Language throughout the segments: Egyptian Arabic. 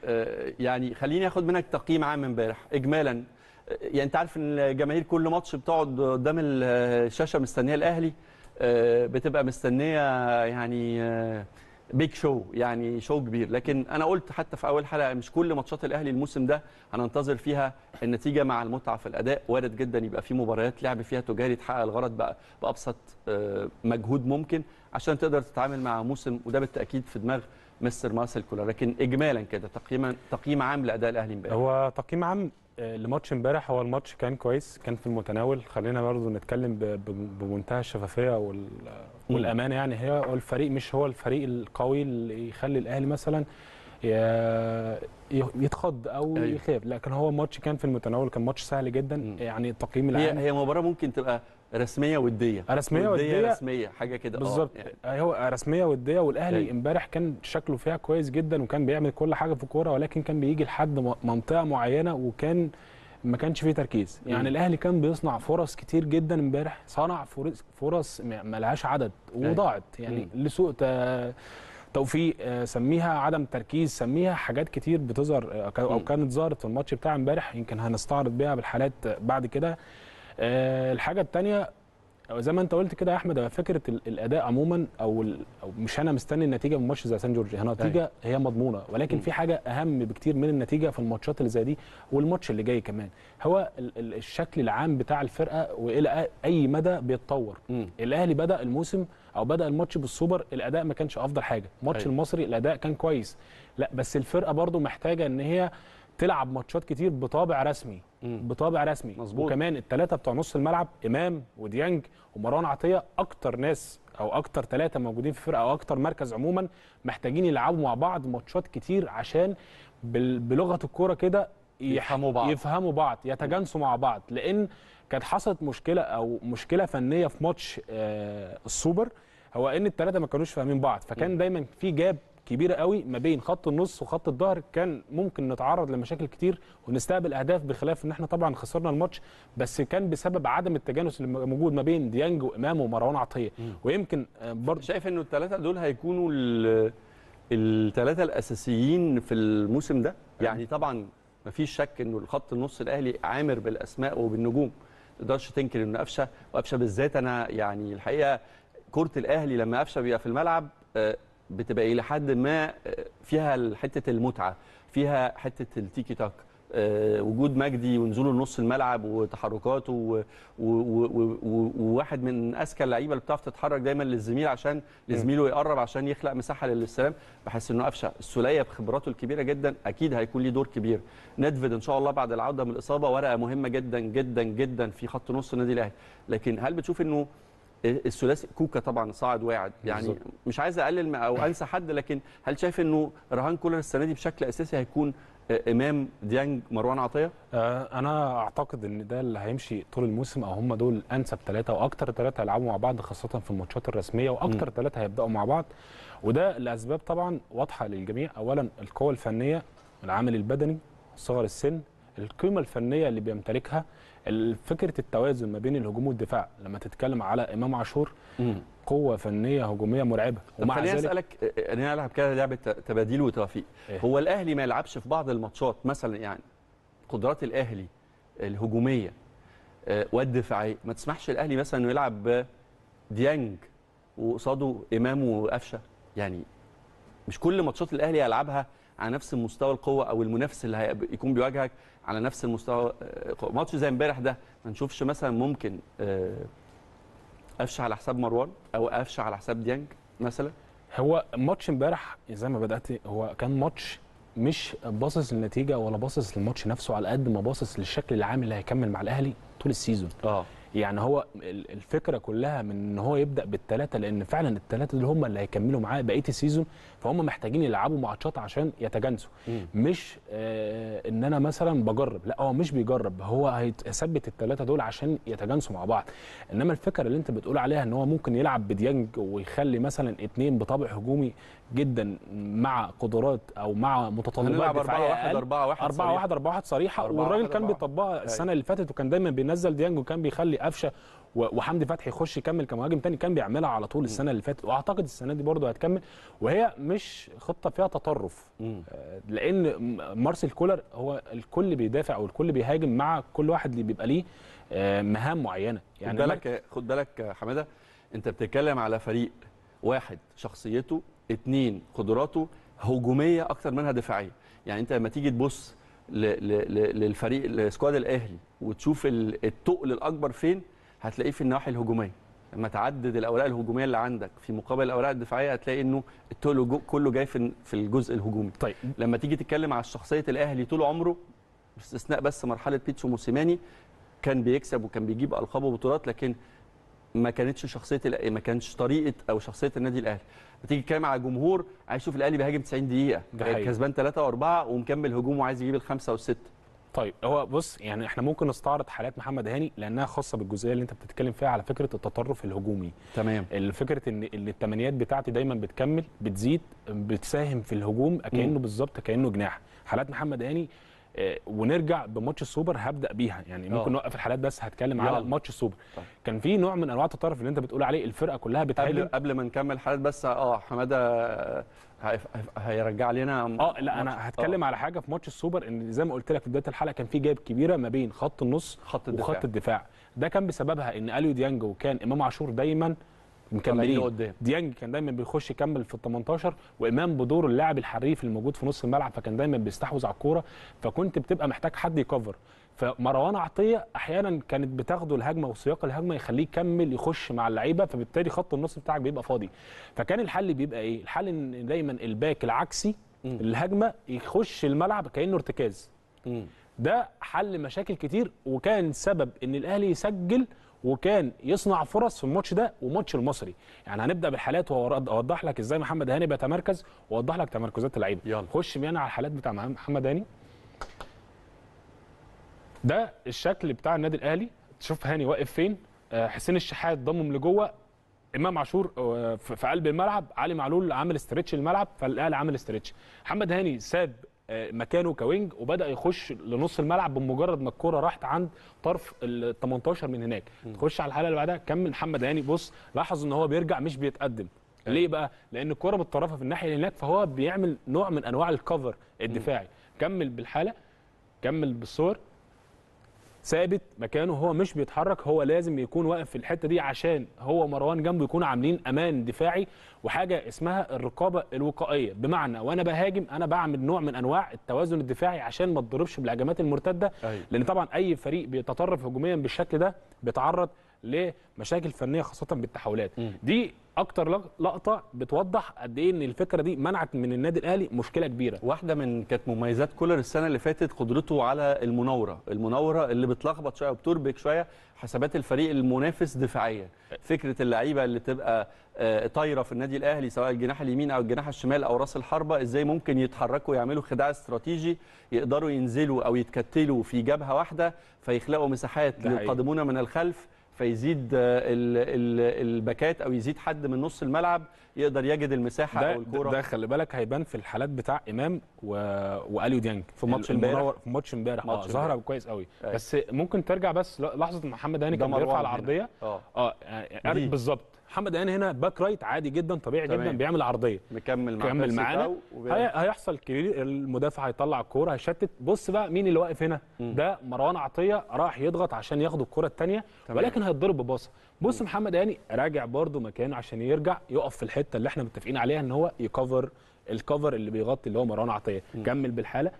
آه، يعني خليني اخد منك تقييم عام امبارح اجمالا آه، يعني انت عارف ان الجماهير كل ماتش بتقعد قدام الشاشه مستنيه الاهلي آه، بتبقى مستنيه يعني بيج شو يعني شو كبير لكن انا قلت حتى في اول حلقه مش كل ماتشات الاهلي الموسم ده هننتظر فيها النتيجه مع المتعه في الاداء وارد جدا يبقى في مباريات لعب فيها تجاري تحقق الغرض بقى بابسط آه، مجهود ممكن عشان تقدر تتعامل مع موسم وده بالتاكيد في دماغ مستر مارسيل كولر لكن اجمالا كده تقييما تقييم عام لاداء الاهلي امبارح هو تقييم عام آه، لماتش امبارح هو الماتش كان كويس كان في المتناول خلينا برضو نتكلم ب- ب- بمنتهى الشفافيه وال- والامانه يعني هي هو الفريق مش هو الفريق القوي اللي يخلي الاهلي مثلا ي- يتخض او أيوة. يخاف لكن هو ماتش كان في المتناول كان ماتش سهل جدا مم. يعني التقييم هي العام هي مباراه ممكن تبقى رسميه وديه رسميه وديه رسميه حاجه كده آه، بالظبط يعني هو رسميه وديه والاهلي أيوة. امبارح كان شكله فيها كويس جدا وكان بيعمل كل حاجه في الكوره ولكن كان بيجي لحد م- منطقه معينه وكان ما كانش فيه تركيز يعني مم. الاهلي كان بيصنع فرص كتير جدا امبارح صنع فرص فرص ما ما لهاش عدد أيوة. وضاعت يعني لسوء ت- توفيق آه، سميها عدم تركيز سميها حاجات كتير بتظهر آه، ك- او مم. كانت ظهرت في الماتش بتاع امبارح يمكن هنستعرض بيها بالحالات آه، بعد كده آه، الحاجه الثانيه زي ما انت قلت كده يا احمد هو فكره ال- الاداء عموما او ال- او مش انا مستني النتيجه من ماتش زي سان جورج هي نتيجه هي مضمونه ولكن مم. في حاجه اهم بكتير من النتيجه في الماتشات اللي زي دي والماتش اللي جاي كمان هو ال- ال- الشكل العام بتاع الفرقه والى أ- اي مدى بيتطور مم. الاهلي بدا الموسم او بدا الماتش بالسوبر الاداء ما كانش افضل حاجه ماتش أيوة. المصري الاداء كان كويس لا بس الفرقه برضو محتاجه ان هي تلعب ماتشات كتير بطابع رسمي مم. بطابع رسمي مظبوط. وكمان الثلاثه بتوع نص الملعب امام وديانج ومروان عطيه اكتر ناس او اكتر ثلاثه موجودين في الفرقه او اكتر مركز عموما محتاجين يلعبوا مع بعض ماتشات كتير عشان بال- بلغه الكوره كده يح- يفهموا بعض. يفهموا بعض يتجانسوا مع بعض لان كانت حصلت مشكله او مشكله فنيه في ماتش آه السوبر هو ان الثلاثه ما كانوش فاهمين بعض فكان دايما في جاب كبيره قوي ما بين خط النص وخط الظهر كان ممكن نتعرض لمشاكل كتير ونستقبل اهداف بخلاف ان احنا طبعا خسرنا الماتش بس كان بسبب عدم التجانس اللي موجود ما بين ديانج وامام ومروان عطيه ويمكن آه، برضه شايف انه الثلاثه دول هيكونوا الثلاثه الاساسيين في الموسم ده يعني طبعا مفيش شك انه الخط النص الاهلي عامر بالاسماء وبالنجوم ما تقدرش تنكر ان قفشه وقفشه بالذات انا يعني الحقيقه كره الاهلي لما قفشه بيبقى في الملعب آه، بتبقى الى حد ما آه، فيها حته المتعه فيها حته التيكي تاك آه، وجود مجدي ونزوله لنص الملعب وتحركاته و- و- و- و- وواحد من اذكى اللعيبه اللي بتعرف تتحرك دايما للزميل عشان لزميله يقرب عشان يخلق مساحه للاستلام بحس انه قفشه السوليه بخبراته الكبيره جدا اكيد هيكون ليه دور كبير ندفد ان شاء الله بعد العوده من الاصابه ورقه مهمه جدا جدا جدا في خط نص النادي الاهلي لكن هل بتشوف انه الثلاثي كوكا طبعا صاعد واعد يعني بالظبط. مش عايز اقلل او انسى حد لكن هل شايف انه رهان كولر السنه دي بشكل اساسي هيكون آه، امام ديانج مروان عطيه آه، انا اعتقد ان ده اللي هيمشي طول الموسم او هم دول انسب ثلاثه واكتر ثلاثه هيلعبوا مع بعض خاصه في الماتشات الرسميه واكتر ثلاثه هيبداوا مع بعض وده لاسباب طبعا واضحه للجميع اولا القوه الفنيه العامل البدني صغر السن القيمه الفنيه اللي بيمتلكها ال- فكره التوازن ما بين الهجوم والدفاع لما تتكلم على امام عاشور قوه فنيه هجوميه مرعبه طب خليني اسالك آه، انا العب كده لعبه تباديل وتوفيق إيه؟ هو الاهلي ما يلعبش في بعض الماتشات مثلا يعني قدرات الاهلي الهجوميه آه، والدفاعيه ما تسمحش الاهلي مثلا انه يلعب ديانج وقصاده امام وقفشه يعني مش كل ماتشات الاهلي هيلعبها على نفس المستوى القوه او المنافس اللي هيكون بيواجهك على نفس المستوى آه، قوة. ماتش زي امبارح ده ما نشوفش مثلا ممكن آه، قفشه على حساب مروان او قفشه على حساب ديانج مثلا هو ماتش امبارح زي ما بدات هو كان ماتش مش باصص للنتيجه ولا باصص للماتش نفسه على قد ما باصص للشكل العام اللي هيكمل مع الاهلي طول السيزون اه يعني هو ال- الفكره كلها من ان هو يبدا بالثلاثه لان فعلا الثلاثه دول هم اللي هيكملوا معاه بقيه السيزون فهم محتاجين يلعبوا ماتشات عشان يتجانسوا مم. مش آه ان انا مثلا بجرب لا هو مش بيجرب هو هيثبت الثلاثه دول عشان يتجانسوا مع بعض انما الفكره اللي انت بتقول عليها ان هو ممكن يلعب بديانج ويخلي مثلا اتنين بطابع هجومي جدا مع قدرات او مع متطلبات هنلعب 4 دفاعيه 1 أقل. 4 1 4 1 4 1 صريحه أربعة والراجل واحد كان أربعة. بيطبقها أيوة. السنه اللي فاتت وكان دايما بينزل ديانج وكان بيخلي قفشه و- وحمدي فتحي يخش يكمل كمهاجم تاني كان بيعملها على طول السنه اللي فاتت واعتقد السنه دي برضه هتكمل وهي مش خطه فيها تطرف مم. آه، لان م- مارسيل كولر هو الكل بيدافع او الكل بيهاجم مع كل واحد اللي بيبقى ليه آه، مهام معينه يعني خد بالك خد بالك يا حماده انت بتتكلم على فريق واحد شخصيته اتنين قدراته هجوميه اكتر منها دفاعيه يعني انت لما تيجي تبص ل- ل- ل- للفريق السكواد الاهلي وتشوف ال- التقل الاكبر فين هتلاقيه في النواحي الهجوميه لما تعدد الاوراق الهجوميه اللي عندك في مقابل الاوراق الدفاعيه هتلاقي انه التقل جو- كله جاي في في الجزء الهجومي طيب لما تيجي تتكلم على شخصيه الاهلي طول عمره باستثناء بس مرحله بيتسو موسيماني كان بيكسب وكان بيجيب القاب وبطولات لكن ما كانتش شخصيه الأ- ما كانش طريقه او شخصيه النادي الاهلي بتيجي تتكلم على جمهور عايز يشوف الاهلي بيهاجم 90 دقيقه ده حقيقي. كسبان 3 و4 ومكمل هجوم وعايز يجيب الخمسه والسته طيب هو بص يعني احنا ممكن نستعرض حالات محمد هاني لانها خاصه بالجزئيه اللي انت بتتكلم فيها على فكره التطرف الهجومي تمام الفكره ان ان التمنيات بتاعتي دايما بتكمل بتزيد بتساهم في الهجوم كانه بالظبط كانه جناح حالات محمد هاني آه، ونرجع بماتش السوبر هبدا بيها يعني آه. ممكن نوقف الحالات بس هتكلم على يلا. ماتش السوبر طيب. كان في نوع من انواع التطرف اللي انت بتقول عليه الفرقه كلها قبل بتهاجم قبل ما نكمل حالات بس اه حماده آه، هيف- هيف- هيرجع لنا اه لا انا هتكلم على حاجه في ماتش السوبر ان زي ما قلت لك في بدايه الحلقه كان في جاب كبيره ما بين خط النص خط الدفاع وخط الدفاع ده كان بسببها ان اليو ديانج وكان امام عاشور دايما طالعين مكملين لقدام. ديانج كان دايما بيخش يكمل في ال 18 وامام بدور اللاعب الحريف الموجود في نص الملعب فكان دايما بيستحوذ على الكوره فكنت بتبقى محتاج حد يكفر فمروان عطيه احيانا كانت بتاخده الهجمه وسياق الهجمه يخليه يكمل يخش مع اللعيبه فبالتالي خط النص بتاعك بيبقى فاضي فكان الحل بيبقى ايه الحل ان دايما الباك العكسي مم. الهجمه يخش الملعب كانه ارتكاز مم. ده حل مشاكل كتير وكان سبب ان الاهلي يسجل وكان يصنع فرص في الماتش ده وماتش المصري يعني هنبدا بالحالات واوضح لك ازاي محمد هاني بيتمركز واوضح لك تمركزات اللعيبه يلا. خش بينا على الحالات بتاع محمد هاني ده الشكل بتاع النادي الاهلي تشوف هاني واقف فين آه، حسين الشحات ضمم لجوه امام عاشور آه، في في قلب الملعب علي معلول عامل استرتش الملعب فالاهلي عامل استرتش محمد هاني ساب آه، مكانه كوينج وبدا يخش لنص الملعب بمجرد ما الكوره راحت عند طرف ال 18 من هناك تخش على الحاله اللي بعدها كمل محمد هاني بص لاحظ ان هو بيرجع مش بيتقدم ليه بقى لان الكوره متطرفه في الناحيه اللي هناك فهو بيعمل نوع من انواع الكفر الدفاعي كمل بالحاله كمل بالصور ثابت مكانه هو مش بيتحرك هو لازم يكون واقف في الحته دي عشان هو مروان جنبه يكونوا عاملين امان دفاعي وحاجه اسمها الرقابه الوقائيه بمعنى وانا بهاجم انا بعمل نوع من انواع التوازن الدفاعي عشان ما اتضربش بالهجمات المرتده أيوة. لان طبعا اي فريق بيتطرف هجوميا بالشكل ده بيتعرض لمشاكل فنيه خاصه بالتحولات مم. دي اكتر لق- لقطه بتوضح قد ايه ان الفكره دي منعت من النادي الاهلي مشكله كبيره واحده من كانت مميزات كولر السنه اللي فاتت قدرته على المناوره المناوره اللي بتلخبط شويه وبتربك شويه حسابات الفريق المنافس دفاعيا فكره اللعيبه اللي تبقى آه، طايره في النادي الاهلي سواء الجناح اليمين او الجناح الشمال او راس الحربه ازاي ممكن يتحركوا ويعملوا خداع استراتيجي يقدروا ينزلوا او يتكتلوا في جبهه واحده فيخلقوا مساحات ده حقيقي. للقادمون من الخلف فيزيد آه، ال- ال- الباكات او يزيد حد من نص الملعب يقدر يجد المساحه ده او الكوره ده خلي بالك هيبان في الحالات بتاع امام و... واليو ديانج في ماتش امبارح. المنور- في ماتش امبارح اه ماتش ظهر امبارح. كويس قوي أيوة. بس ممكن ترجع بس ل- لحظه محمد هاني ده كان بيرفع مروان هنا. العرضيه اه اه يعني دي. بالظبط محمد هاني هنا باك رايت عادي جدا طبيعي تمام. جدا بيعمل عرضيه مكمل مع كمل بيرسي معانا تاو وبيعمل- هي... هيحصل كلير المدافع هيطلع الكوره هيشتت بص بقى مين اللي واقف هنا مم. ده مروان عطيه راح يضغط عشان ياخد الكره الثانيه تمام. ولكن هيتضرب بباصه بص محمد هاني راجع برده مكانه عشان يرجع يقف في الحته اللي احنا متفقين عليها ان هو يكفر الكفر اللي بيغطي اللي هو مروان عطيه كمل بالحاله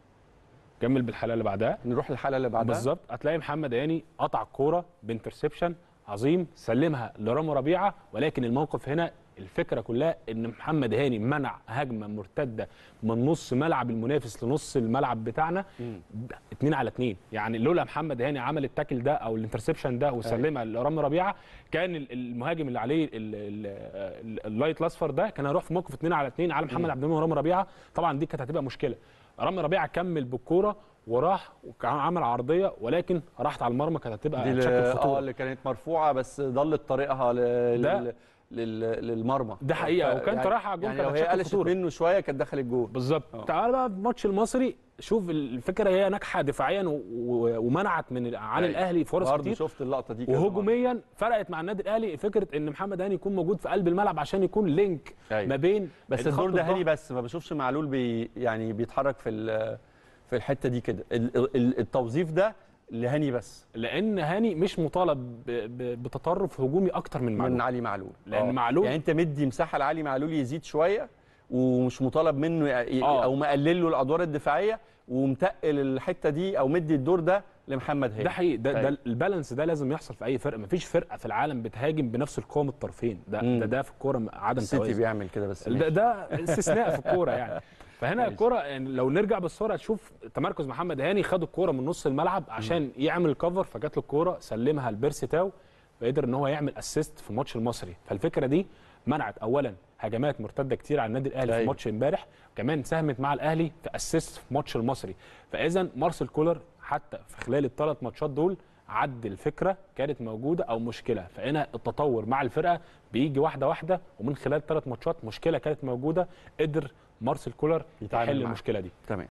كمل بالحاله اللي بعدها نروح للحاله اللي بعدها بالظبط هتلاقي محمد هاني قطع الكوره بانترسبشن عظيم سلمها لرامو ربيعه ولكن الموقف هنا الفكره كلها ان محمد هاني منع هجمه مرتده من نص ملعب المنافس لنص الملعب بتاعنا مم. اتنين على اتنين يعني لولا محمد هاني عمل التاكل ده او الانترسبشن ده وسلمها لرامي ربيعه كان ال- المهاجم اللي عليه ال- ال- ال- اللايت الاصفر ده كان هيروح في موقف اتنين على اتنين على محمد عبد المنعم ورامي ربيعه طبعا دي كانت هتبقى مشكله رامي ربيعه كمل بالكوره وراح وكان عمل عرضيه ولكن راحت على المرمى كانت هتبقى دي اللي- تشكل اه خطوره اللي كانت مرفوعه بس ضلت طريقها ل- ده- لل... لل... للمرمى ده حقيقة، ف- وكانت رايحة على الجون يعني كانت لو هي هتشكل قلشت خطورة. منه شويه كانت دخل الجول بالظبط تعال بقى في ماتش المصري شوف الفكره هي ناجحه دفاعيا و- و- ومنعت من عن أيوة. الاهلي فرص برضه كتير شفت اللقطه دي كذا مرة. وهجوميا فرقت مع النادي الاهلي فكره ان محمد هاني يكون موجود في قلب الملعب عشان يكون لينك أيوة. ما بين بس خط الدور ده الضغط. هاني بس ما بشوفش معلول بي يعني بيتحرك في ال- في الحته دي كده ال- ال- التوظيف ده لهاني بس لان هاني مش مطالب ب- ب- بتطرف هجومي اكتر من معلول من علي معلول لأن آه. معلول- يعني انت مدي مساحه لعلي معلول يزيد شويه ومش مطالب منه ي- آه. او مقلل له الادوار الدفاعيه ومتقل الحته دي او مدي الدور ده لمحمد هاني ده حقيقي ده, أيوة. ده البالانس ده لازم يحصل في اي فرقه مفيش فرقه في العالم بتهاجم بنفس القوه من الطرفين ده مم. ده, ده في الكوره عدم السيتي توازن بيعمل كده بس ده, ماشي. ده استثناء في الكوره يعني فهنا ماشي. الكوره يعني لو نرجع بالصوره تشوف تمركز محمد هاني خد الكوره من نص الملعب عشان يعمل كفر فجات له الكوره سلمها لبيرسي تاو وقدر ان هو يعمل اسيست في الماتش المصري فالفكره دي منعت اولا هجمات مرتده كتير على النادي الاهلي في أيوة. ماتش امبارح كمان ساهمت مع الاهلي في اسيست في ماتش المصري فاذا مارسيل كولر حتى في خلال الثلاث ماتشات دول عدل فكره كانت موجوده او مشكله فهنا التطور مع الفرقه بيجي واحده واحده ومن خلال ثلاث ماتشات مشكله كانت موجوده قدر مارسيل كولر يتعامل يحل معاها. المشكله دي تمام